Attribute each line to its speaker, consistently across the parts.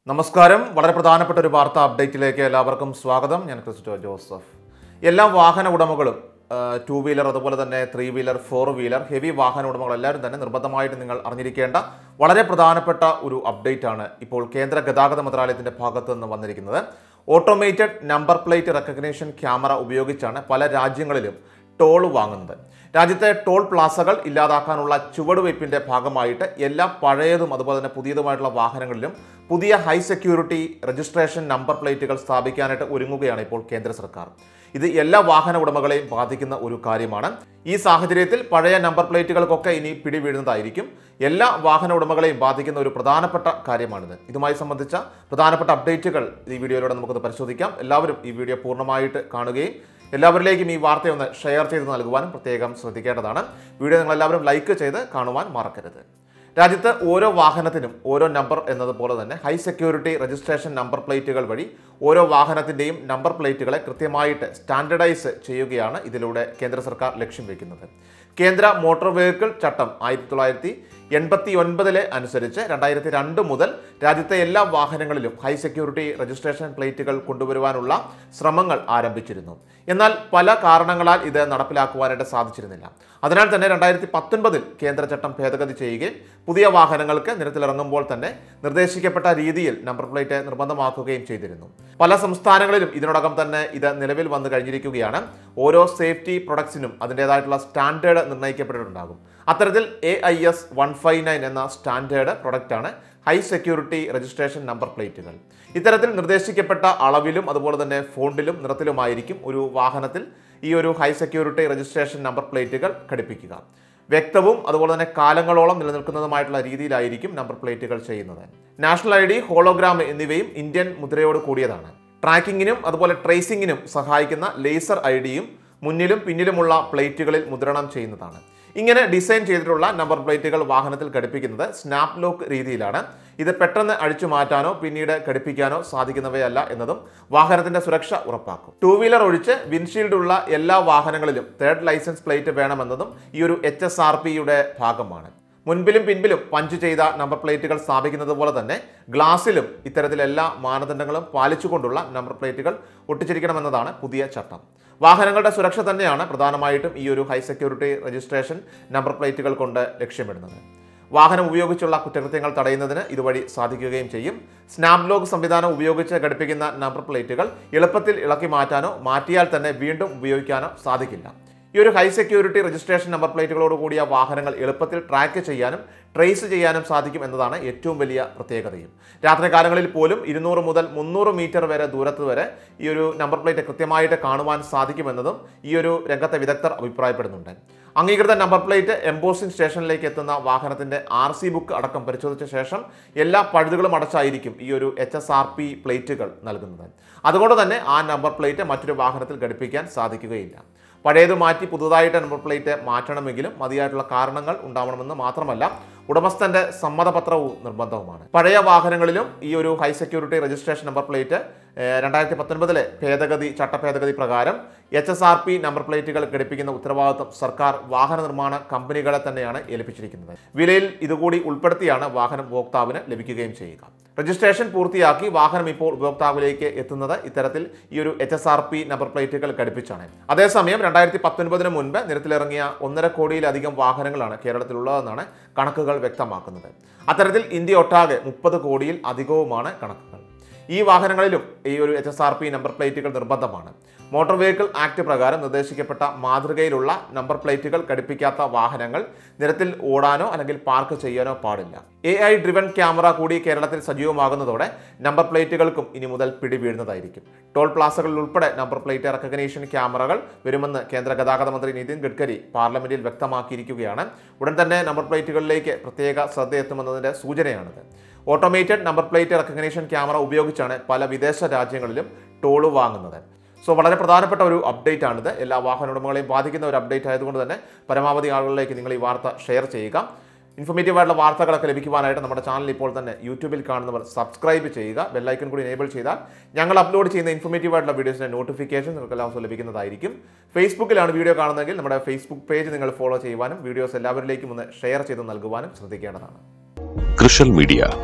Speaker 1: നമസ്കാരം വളരെ പ്രധാനപ്പെട്ട ഒരു വാർത്താ അപ്ഡേറ്റിലേക്ക് എല്ലാവർക്കും സ്വാഗതം ഞാൻ ക്രിസ്റ്റോ ജോസഫ് എല്ലാ വാഹന ഉടമകളും ടു വീലർ അതുപോലെ തന്നെ three wheeler four wheeler heavy വാഹന ഉടമകൾ എല്ലാവരും തന്നെ നിർബന്ധമായിട്ട് നിങ്ങൾ അറിഞ്ഞിരിക്കേണ്ട വളരെ പ്രധാനപ്പെട്ട ഒരു അപ്ഡേറ്റ് ആണ് ഇപ്പോൾ കേന്ദ്ര ഗതാഗത മന്ത്രാലയത്തിന്റെ ഭാഗത്ത് നിന്ന് വന്നിരിക്കുന്നത് automated number plate recognition camera ഉപയോഗിച്ചാണ് പല രാജ്യങ്ങളിലും ടോൾ വാങ്ങുന്നത് രാജ്യത്തെ ടോൾ പ്ലാസകൾ ഇല്ലാതാക്കാനുള്ള ചുവടുവയ്പ്പിന്റെ ഭാഗമായിട്ട് എല്ലാ പഴയതും അതുപോലെ തന്നെ പുതിയതുമായിട്ടുള്ള വാഹനങ്ങളിലും പുതിയ ഹൈ സെക്യൂരിറ്റി രജിസ്ട്രേഷൻ നമ്പർ പ്ലേറ്റുകൾ സ്ഥാപിക്കാനായിട്ട് ഒരുങ്ങുകയാണ് ഇപ്പോൾ കേന്ദ്ര സർക്കാർ ഇത് എല്ലാ വാഹന ഉടമകളെയും ബാധിക്കുന്ന ഒരു കാര്യമാണ് ഈ സാഹചര്യത്തിൽ പഴയ നമ്പർ പ്ലേറ്റുകൾക്കൊക്കെ ഇനി പിടിവീഴുന്നതായിരിക്കും എല്ലാ വാഹന ഉടമകളെയും ബാധിക്കുന്ന ഒരു പ്രധാനപ്പെട്ട കാര്യമാണിത് ഇതുമായി സംബന്ധിച്ച പ്രധാനപ്പെട്ട അപ്ഡേറ്റുകൾ ഈ വീഡിയോയിലൂടെ നമുക്കൊന്ന് പരിശോധിക്കാം എല്ലാവരും ഈ വീഡിയോ പൂർണ്ണമായിട്ട് കാണുകയും എല്ലാവരിലേക്കും ഈ വാർത്തയൊന്ന് ഷെയർ ചെയ്ത് നൽകുവാനും പ്രത്യേകം ശ്രദ്ധിക്കേണ്ടതാണ് വീഡിയോ നിങ്ങൾ എല്ലാവരും ലൈക്ക് ചെയ്ത് കാണുവാൻ മറക്കരുത് രാജ്യത്ത് ഓരോ വാഹനത്തിനും ഓരോ നമ്പർ എന്നതുപോലെ തന്നെ ഹൈ സെക്യൂരിറ്റി രജിസ്ട്രേഷൻ നമ്പർ പ്ലേറ്റുകൾ വഴി ഓരോ വാഹനത്തിൻ്റെയും നമ്പർ പ്ലേറ്റുകളെ കൃത്യമായിട്ട് സ്റ്റാൻഡർഡൈസ് ചെയ്യുകയാണ് ഇതിലൂടെ കേന്ദ്ര സർക്കാർ ലക്ഷ്യം വെക്കുന്നത് കേന്ദ്ര മോട്ടോർ വെഹിക്കിൾ ചട്ടം ആയിരത്തി തൊള്ളായിരത്തി എൺപത്തി ഒൻപതിലെ അനുസരിച്ച് രണ്ടായിരത്തി രണ്ട് മുതൽ രാജ്യത്തെ എല്ലാ വാഹനങ്ങളിലും ഹൈ സെക്യൂരിറ്റി രജിസ്ട്രേഷൻ പ്ലേറ്റുകൾ കൊണ്ടുവരുവാനുള്ള ശ്രമങ്ങൾ ആരംഭിച്ചിരുന്നു എന്നാൽ പല കാരണങ്ങളാൽ ഇത് നടപ്പിലാക്കുവാനായിട്ട് സാധിച്ചിരുന്നില്ല അതിനാൽ തന്നെ രണ്ടായിരത്തി പത്തൊൻപതിൽ കേന്ദ്ര ചട്ടം ഭേദഗതി ചെയ്യുകയും പുതിയ വാഹനങ്ങൾക്ക് നിരത്തിലിറങ്ങുമ്പോൾ തന്നെ നിർദ്ദേശിക്കപ്പെട്ട രീതിയിൽ നമ്പർ പ്ലേറ്റ് നിർബന്ധമാക്കുകയും ചെയ്തിരുന്നു പല സംസ്ഥാനങ്ങളിലും ഇതിനോടകം തന്നെ ഇത് നിലവിൽ വന്നു കഴിഞ്ഞിരിക്കുകയാണ് ഓരോ സേഫ്റ്റി പ്രൊഡക്ട്സിനും അതിൻ്റെതായിട്ടുള്ള സ്റ്റാൻഡേർഡ് നിർണ്ണയിക്കപ്പെട്ടിട്ടുണ്ടാകും അത്തരത്തിൽ A I S one five nine എന്ന സ്റ്റാൻഡേർഡ് പ്രൊഡക്റ്റാണ് ഹൈ സെക്യൂരിറ്റി രജിസ്ട്രേഷൻ നമ്പർ പ്ലേറ്റുകൾ ഇത്തരത്തിൽ നിർദ്ദേശിക്കപ്പെട്ട അളവിലും അതുപോലെ തന്നെ ഫോണ്ടിലും നിറത്തിലുമായിരിക്കും ഒരു വാഹനത്തിൽ ഈ ഒരു ഹൈ സെക്യൂരിറ്റി രജിസ്ട്രേഷൻ നമ്പർ പ്ലേറ്റുകൾ ഘടിപ്പിക്കുക വ്യക്തവും അതുപോലെ തന്നെ കാലങ്ങളോളം നിലനിൽക്കുന്നതുമായിട്ടുള്ള രീതിയിലായിരിക്കും നമ്പർ പ്ലേറ്റുകൾ ചെയ്യുന്നത് നാഷണൽ ഐ ഡി ഹോളോഗ്രാം എന്നിവയും ഇന്ത്യൻ മുദ്രയോട് കൂടിയതാണ് ട്രാക്കിങ്ങിനും അതുപോലെ ട്രേസിങ്ങിനും സഹായിക്കുന്ന ലേസർ ഐ ഡിയും മുന്നിലും പിന്നിലുമുള്ള പ്ലേറ്റുകളിൽ മുദ്രണം ചെയ്യുന്നതാണ് ഇങ്ങനെ ഡിസൈൻ ചെയ്തിട്ടുള്ള നമ്പർ പ്ലേറ്റുകൾ വാഹനത്തിൽ ഘടിപ്പിക്കുന്നത് സ്നാപ്പ് ലോക്ക് രീതിയിലാണ് ഇത് പെട്ടെന്ന് അഴിച്ചു മാറ്റാനോ പിന്നീട് ഘടിപ്പിക്കാനോ സാധിക്കുന്നവയല്ല എന്നതും വാഹനത്തിന്റെ സുരക്ഷ ഉറപ്പാക്കും ടൂ വീലർ ഒഴിച്ച് വിൻഷീൽഡ് ഉള്ള എല്ലാ വാഹനങ്ങളിലും തേർഡ് ലൈസൻസ് പ്ലേറ്റ് വേണമെന്നതും ഈ ഒരു എച്ച് എസ് ആർ പിയുടെ ഭാഗമാണ് മുൻപിലും പിൻപിലും പഞ്ച് ചെയ്ത നമ്പർ പ്ലേറ്റുകൾ സ്ഥാപിക്കുന്നത് പോലെ തന്നെ ഗ്ലാസിലും ഇത്തരത്തിൽ എല്ലാ മാനദണ്ഡങ്ങളും പാലിച്ചുകൊണ്ടുള്ള നമ്പർ പ്ലേറ്റുകൾ ഒട്ടിച്ചിരിക്കണമെന്നതാണ് പുതിയ ചട്ടം വാഹനങ്ങളുടെ സുരക്ഷ തന്നെയാണ് പ്രധാനമായിട്ടും ഈ ഒരു ഹൈ സെക്യൂരിറ്റി രജിസ്ട്രേഷൻ നമ്പർ പ്ലേറ്റുകൾ കൊണ്ട് ലക്ഷ്യമിടുന്നത് വാഹനം ഉപയോഗിച്ചുള്ള കുറ്റകൃത്യങ്ങൾ തടയുന്നതിന് ഇതുവഴി സാധിക്കുകയും ചെയ്യും സ്നാപ് ലോക്ക് സംവിധാനം ഉപയോഗിച്ച് ഘടിപ്പിക്കുന്ന നമ്പർ പ്ലേറ്റുകൾ എളുപ്പത്തിൽ ഇളക്കി മാറ്റാനോ മാറ്റിയാൽ തന്നെ വീണ്ടും ഉപയോഗിക്കാനോ സാധിക്കില്ല ഈ ഒരു ഹൈ സെക്യൂരിറ്റി രജിസ്ട്രേഷൻ നമ്പർ പ്ലേറ്റുകളോട് കൂടിയ വാഹനങ്ങൾ എളുപ്പത്തിൽ ട്രാക്ക് ചെയ്യാനും ട്രേസ് ചെയ്യാനും സാധിക്കും എന്നതാണ് ഏറ്റവും വലിയ പ്രത്യേകതയും രാത്രികാലങ്ങളിൽ പോലും ഇരുന്നൂറ് മുതൽ മുന്നൂറ് മീറ്റർ വരെ ദൂരത്ത് വരെ ഈ ഒരു നമ്പർ പ്ലേറ്റ് കൃത്യമായിട്ട് കാണുവാൻ സാധിക്കുമെന്നതും ഈ ഒരു രംഗത്തെ വിദഗ്ധർ അഭിപ്രായപ്പെടുന്നുണ്ട് അംഗീകൃത നമ്പർ പ്ലേറ്റ് എംബോസിംഗ് സ്റ്റേഷനിലേക്ക് എത്തുന്ന വാഹനത്തിന്റെ ആർ സി ബുക്ക് അടക്കം പരിശോധിച്ച ശേഷം എല്ലാ പഴുതുകളും അടച്ചായിരിക്കും ഈ ഒരു എച്ച് എസ് ആർ പി പ്ലേറ്റുകൾ നൽകുന്നത് അതുകൊണ്ട് തന്നെ ആ നമ്പർ പ്ലേറ്റ് മറ്റൊരു വാഹനത്തിൽ ഘടിപ്പിക്കാൻ സാധിക്കുകയില്ല പഴയത് മാറ്റി പുതുതായിട്ട് നമ്പർ പ്ലേറ്റ് മാറ്റണമെങ്കിലും മതിയായിട്ടുള്ള കാരണങ്ങൾ ഉണ്ടാവണമെന്ന് മാത്രമല്ല ഉടമസ്ഥന്റെ സമ്മതപത്രവും നിർബന്ധവുമാണ് പഴയ വാഹനങ്ങളിലും ഈ ഒരു high security registration number plate രണ്ടായിരത്തി പത്തൊൻപതിലെ ഭേദഗതി ചട്ടഭേദഗതി പ്രകാരം H S R P number പ്ലേറ്റുകൾ ഘടിപ്പിക്കുന്ന ഉത്തരവാദിത്വം സർക്കാർ വാഹന നിർമ്മാണ കമ്പനികളെ തന്നെയാണ് ഏൽപ്പിച്ചിരിക്കുന്നത് വിലയിൽ ഇതുകൂടി ഉൾപ്പെടുത്തിയാണ് വാഹനം ഉപഭോക്താവിന് ലഭിക്കുകയും ചെയ്യുക രജിസ്ട്രേഷൻ പൂർത്തിയാക്കി വാഹനം ഇപ്പോൾ ഉപഭോക്താവിലേക്ക് എത്തുന്നത് ഇത്തരത്തിൽ ഈ ഒരു H S R P number പ്ലേറ്റുകൾ ഘടിപ്പിച്ചാണ് അതേസമയം രണ്ടായിരത്തി പത്തൊൻപതിന് മുൻപ് നിരത്തിലിറങ്ങിയ ഒന്നര കോടിയിലധികം വാഹനങ്ങളാണ് കേരളത്തിലുള്ളതെന്നാണ് കണക്കുകൾ വ്യക്തമാക്കുന്നത് അത്തരത്തിൽ ഇന്ത്യ ഒട്ടാകെ മുപ്പത് കോടിയിൽ അധികവുമാണ് കണക്കുകൾ ഈ വാഹനങ്ങളിലും ഈ ഒരു H S R P number പ്ലേറ്റുകൾ നിർബന്ധമാണ് മോട്ടോർ വെഹിക്കിൾ ആക്ട് പ്രകാരം നിർദ്ദേശിക്കപ്പെട്ട മാതൃകയിലുള്ള നമ്പർ പ്ലേറ്റുകൾ ഘടിപ്പിക്കാത്ത വാഹനങ്ങൾ നിരത്തിൽ ഓടാനോ അല്ലെങ്കിൽ പാർക്ക് ചെയ്യാനോ പാടില്ല എ ഐ ഡ്രിവൻ ക്യാമറ കൂടി കേരളത്തിൽ സജീവമാകുന്നതോടെ നമ്പർ പ്ലേറ്റുകൾക്കും ഇനി മുതൽ പിടി വീഴുന്നതായിരിക്കും ടോൾ പ്ലാസകളിൽ ഉൾപ്പെടെ നമ്പർ പ്ലേറ്റ് റെക്കഗ്നേഷൻ ക്യാമറകൾ വരുമെന്ന് കേന്ദ്ര ഗതാഗത മന്ത്രി നിതിൻ ഗഡ്കരി പാർലമെന്റിൽ വ്യക്തമാക്കിയിരിക്കുകയാണ് ഉടൻ തന്നെ നമ്പർ പ്ലേറ്റുകളിലേക്ക് പ്രത്യേക ശ്രദ്ധ എത്തുമെന്നതിന്റെ സൂചനയാണിത് automated number plate recognition camera ഉപയോഗിച്ചാണ് പല വിദേശ രാജ്യങ്ങളിലും ടോള് വാങ്ങുന്നത് സോ വളരെ പ്രധാനപ്പെട്ട ഒരു അപ്ഡേറ്റ് ആണിത് എല്ലാ വാഹന ഉടമകളെയും ബാധിക്കുന്ന ഒരു അപ്ഡേറ്റ് ആയതുകൊണ്ട് തന്നെ പരമാവധി ആളുകളിലേക്ക് നിങ്ങൾ ഈ വാർത്ത ഷെയർ ചെയ്യുക ഇൻഫോർമേറ്റീവ് ആയിട്ടുള്ള വാർത്തകളൊക്കെ ലഭിക്കുവാനായിട്ട് നമ്മുടെ ചാനൽ ഇപ്പോൾ തന്നെ യൂട്യൂബിൽ കാണുന്നവർ സബ്സ്ക്രൈബ് ചെയ്യുക ബെല്ലൈക്കൺ കൂടി എനേബിൾ ചെയ്താൽ ഞങ്ങൾ അപ്ലോഡ് ചെയ്യുന്ന ഇൻഫോർമേറ്റീവ് ആയിട്ടുള്ള വീഡിയോസിന്റെ നോട്ടിഫിക്കേഷൻ നിങ്ങൾക്ക് എല്ലാവർക്കും ലഭിക്കുന്നതായിരിക്കും ഫേസ്ബുക്കിലാണ് വീഡിയോ കാണുന്നതെങ്കിൽ നമ്മുടെ ഫേസ്ബുക്ക് പേജ് നിങ്ങൾ ഫോളോ ചെയ്യുവാനും വീഡിയോസ് എല്ലാവരിലേക്കും ഒന്ന് ഷെയർ ചെയ്ത് നൽകുവാനും ശ്രദ്ധിക്കേണ്ടതാണ്
Speaker 2: കൃഷൽ മീഡിയ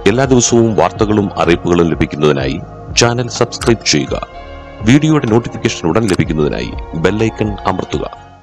Speaker 2: എല്ലാ ദിവസവും വാർത്തകളും അറിയിപ്പുകളും ലഭിക്കുന്നതിനായി ചാനൽ സബ്സ്ക്രൈബ് ചെയ്യുക വീഡിയോയുടെ നോട്ടിഫിക്കേഷൻ ഉടൻ ലഭിക്കുന്നതിനായി ബെല്ലൈക്കൺ അമർത്തുക